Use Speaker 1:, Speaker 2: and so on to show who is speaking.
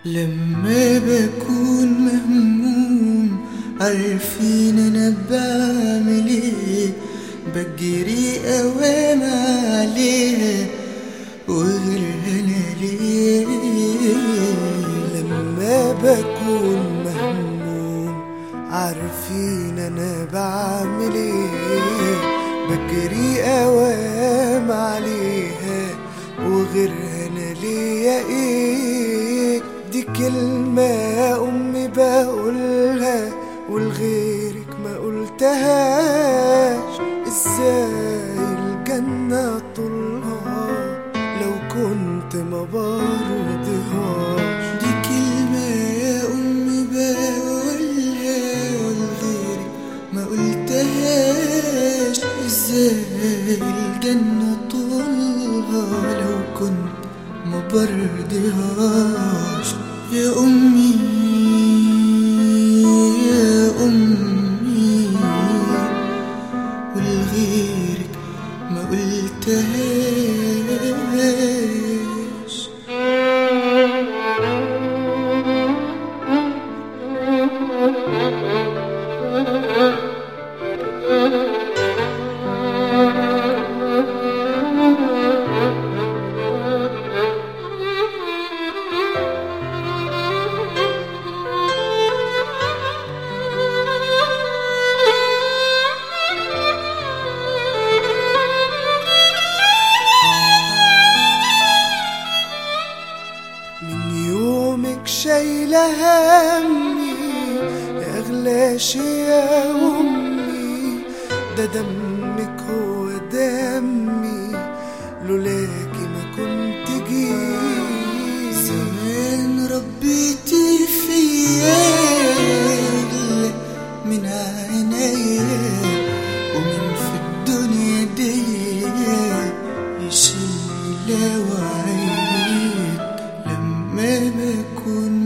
Speaker 1: لما بكون مهموم عارفين انا بعمل ايه بجري اوام عليها وغيرها انا ليه
Speaker 2: لما بكون مهموم عارفين انا بعمل ايه بجري اوام عليها وغيرها انا ليا ايه دي كلمة امي بقولها ولغيرك ما قلتهاش ازاي الجنة طولها لو كنت ما برضهاش
Speaker 1: دي كلمة يا أمي بقولها ولغيرك ما قلتهاش ازاي الجنة طولها لو كنت ما برضهاش يا أمي يا أمي ولغيرك ما قلتهاش
Speaker 2: من يومك شايلة همي يا أغلى شي يا أمي ده دمك هو دمي لولاكي ما كنت جيت
Speaker 1: زمان ربيتي فيا أغلى من عينيا ومن في الدنيا دي يشيل وعيد لما بكون